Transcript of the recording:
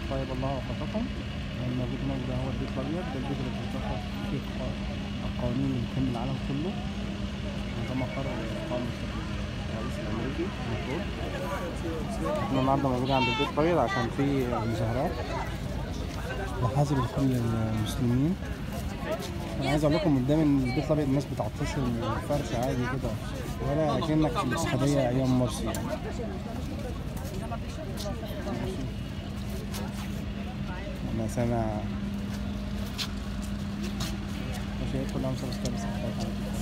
طيب الله وفقكم الموجود هناك ده هو البيت الابيض ده البيت اللي بتتوقف فيه الق- القوانين اللي بتهم العالم كله ده مقر قائمة الرئيس الامريكي المفروض احنا النهارده موجودين عند البيت الابيض عشان في مظاهرات وحظر لكل المسلمين انا عايز اقول لكم قدام إن البيت الابيض الناس بتعتصم فرش عادي كده ولا كانك في الاسكندريه ايام مرسي يعني انا سامع ماشي كل عام سنه وانتم بخير